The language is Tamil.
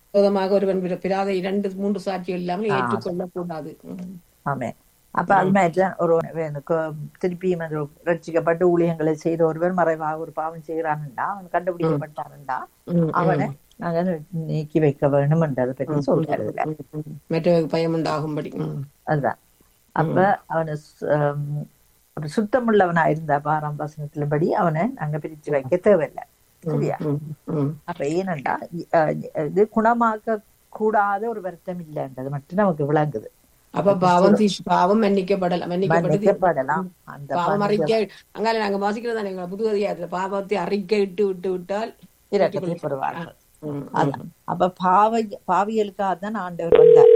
விரோதமாக ஒருவன் பிற- பிறாத இரண்டு மூன்று சாட்சிகள் இல்லாமல் ஏற்றுக்கொள்ளக் கூடாது ம். ஆமே அப்ப அது மாதிரிதான் ஒரு எனக்கு திருப்பியும் அது ரட்சிக்கப்பட்டு ஊழியங்களை செய்த ஒருவர் மறைவாக ஒரு பாவம் செய்கிறான்டா அவன் கண்டுபிடிக்கப்பட்டான்டா ம், அவனை நாங்க நீக்கி வைக்க வேணும் என்றதை பற்றி சொல்றாரு இதுல. ம், ம். மற்றவருக்கு பயம் உண்டாகும்படி ம். அதுதான் அப்ப அவனை சு- ஆம், ஒரு சுத்தமுள்ளவனா இருந்தா பாராம் வசனத்துல படி அவனை நாங்க பிரிச்சு வைக்க தேவையில்லை சரியா ம், ம். அப்ப ஏனண்டா இ- அஹ் இது குணமாக்க கூடாத ஒரு வருத்தம் இல்லைன்றது மட்டும் நமக்கு விளங்குது அப்ப பாவம் தீ- பாவம் மன்னிக்கப்படலாம் மன்னிக்கப்பட்டு மன்னிக்கப்படலாம் அந்த பாவம் அறிக்கை அங்கால நாங்க வாசிக்கிறதா எங்க புது அதிகாரத்துல பாவத்தை அறிக்கை இட்டு விட்டு விட்டால் இரக்கத்தை பெறுவார்கள் ம், அதான் அப்ப பாவ பாவியலுக்காக தான் ஆண்டவர் வந்தார்